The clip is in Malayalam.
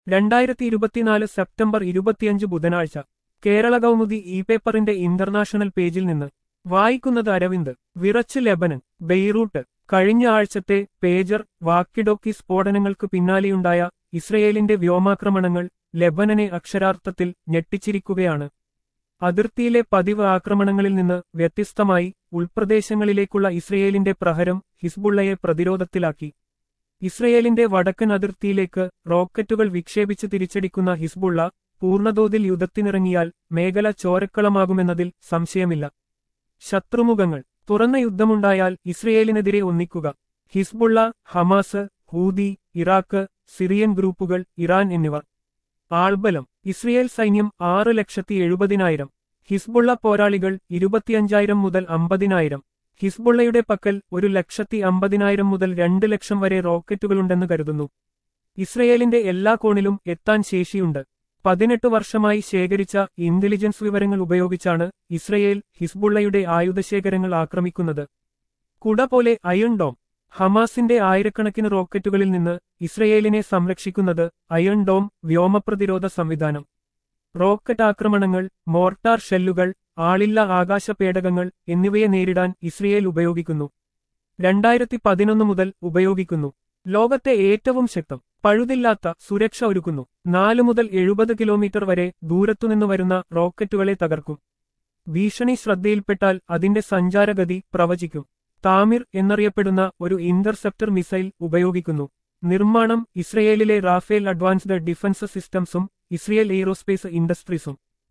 രണ്ടായിരത്തി ഇരുപത്തിനാല് സെപ്റ്റംബർ ഇരുപത്തിയഞ്ച് ബുധനാഴ്ച കേരള കൗമുദി ഇ പേപ്പറിന്റെ ഇന്റർനാഷണൽ പേജിൽ നിന്ന് വായിക്കുന്നത് അരവിന്ദ് വിറച്ച് ലെബനൻ ബെയ്റൂട്ട് കഴിഞ്ഞ ആഴ്ചത്തെ പേജർ വാക്കിഡോക്കി സ്ഫോടനങ്ങൾക്ക് പിന്നാലെയുണ്ടായ ഇസ്രയേലിന്റെ വ്യോമാക്രമണങ്ങൾ ലെബനനെ അക്ഷരാർത്ഥത്തിൽ ഞെട്ടിച്ചിരിക്കുകയാണ് അതിർത്തിയിലെ പതിവ് ആക്രമണങ്ങളിൽ നിന്ന് വ്യത്യസ്തമായി ഉൾപ്രദേശങ്ങളിലേക്കുള്ള ഇസ്രയേലിന്റെ പ്രഹരം ഹിസ്ബുള്ളയെ പ്രതിരോധത്തിലാക്കി ഇസ്രയേലിന്റെ വടക്കൻ അതിർത്തിയിലേക്ക് റോക്കറ്റുകൾ വിക്ഷേപിച്ച് തിരിച്ചടിക്കുന്ന ഹിസ്ബുള്ള പൂർണ്ണതോതിൽ യുദ്ധത്തിനിറങ്ങിയാൽ മേഖല ചോരക്കളമാകുമെന്നതിൽ സംശയമില്ല ശത്രുമുഖങ്ങൾ തുറന്ന യുദ്ധമുണ്ടായാൽ ഇസ്രയേലിനെതിരെ ഒന്നിക്കുക Hezbollah Hamas Houthi Iraq Syrian ഗ്രൂപ്പുകൾ ഇറാൻ എന്നിവർ ആൾബലം ഇസ്രയേൽ സൈന്യം ആറ് ലക്ഷത്തി എഴുപതിനായിരം ഹിസ്ബുള്ള പോരാളികൾ ഇരുപത്തിയഞ്ചായിരം മുതൽ അമ്പതിനായിരം ഹിസ്ബുള്ളയുടെ പക്കൽ ഒരു ലക്ഷത്തി അമ്പതിനായിരം മുതൽ രണ്ട് ലക്ഷം വരെ റോക്കറ്റുകളുണ്ടെന്ന് കരുതുന്നു ഇസ്രയേലിന്റെ എല്ലാ കോണിലും എത്താൻ ശേഷിയുണ്ട് പതിനെട്ട് വർഷമായി ശേഖരിച്ച ഇന്റലിജൻസ് വിവരങ്ങൾ ഉപയോഗിച്ചാണ് ഇസ്രയേൽ ഹിസ്ബുള്ളയുടെ ആയുധശേഖരങ്ങൾ ആക്രമിക്കുന്നത് കുട പോലെ അയൺ ഡോം ഹമാസിന്റെ ആയിരക്കണക്കിന് റോക്കറ്റുകളിൽ നിന്ന് ഇസ്രയേലിനെ സംരക്ഷിക്കുന്നത് അയൺ ഡോം വ്യോമപ്രതിരോധ സംവിധാനം റോക്കറ്റ് ആക്രമണങ്ങൾ മോർട്ടാർ ഷെല്ലുകൾ ആളില്ല ആകാശ പേടകങ്ങൾ എന്നിവയെ നേരിടാൻ ഇസ്രയേൽ ഉപയോഗിക്കുന്നു രണ്ടായിരത്തി പതിനൊന്ന് മുതൽ ഉപയോഗിക്കുന്നു ലോകത്തെ ഏറ്റവും ശക്തം പഴുതില്ലാത്ത സുരക്ഷ ഒരുക്കുന്നു നാല് മുതൽ എഴുപത് കിലോമീറ്റർ വരെ ദൂരത്തുനിന്ന് വരുന്ന റോക്കറ്റുകളെ തകർക്കും ഭീഷണി ശ്രദ്ധയിൽപ്പെട്ടാൽ അതിന്റെ സഞ്ചാരഗതി പ്രവചിക്കും താമിർ എന്നറിയപ്പെടുന്ന ഒരു ഇന്റർസെപ്റ്റർ മിസൈൽ ഉപയോഗിക്കുന്നു നിർമ്മാണം ഇസ്രയേലിലെ റാഫേൽ അഡ്വാൻസ്ഡ് ഡിഫൻസ് സിസ്റ്റംസും ഇസ്രയേൽ എയ്റോസ്പേസ് ഇൻഡസ്ട്രീസും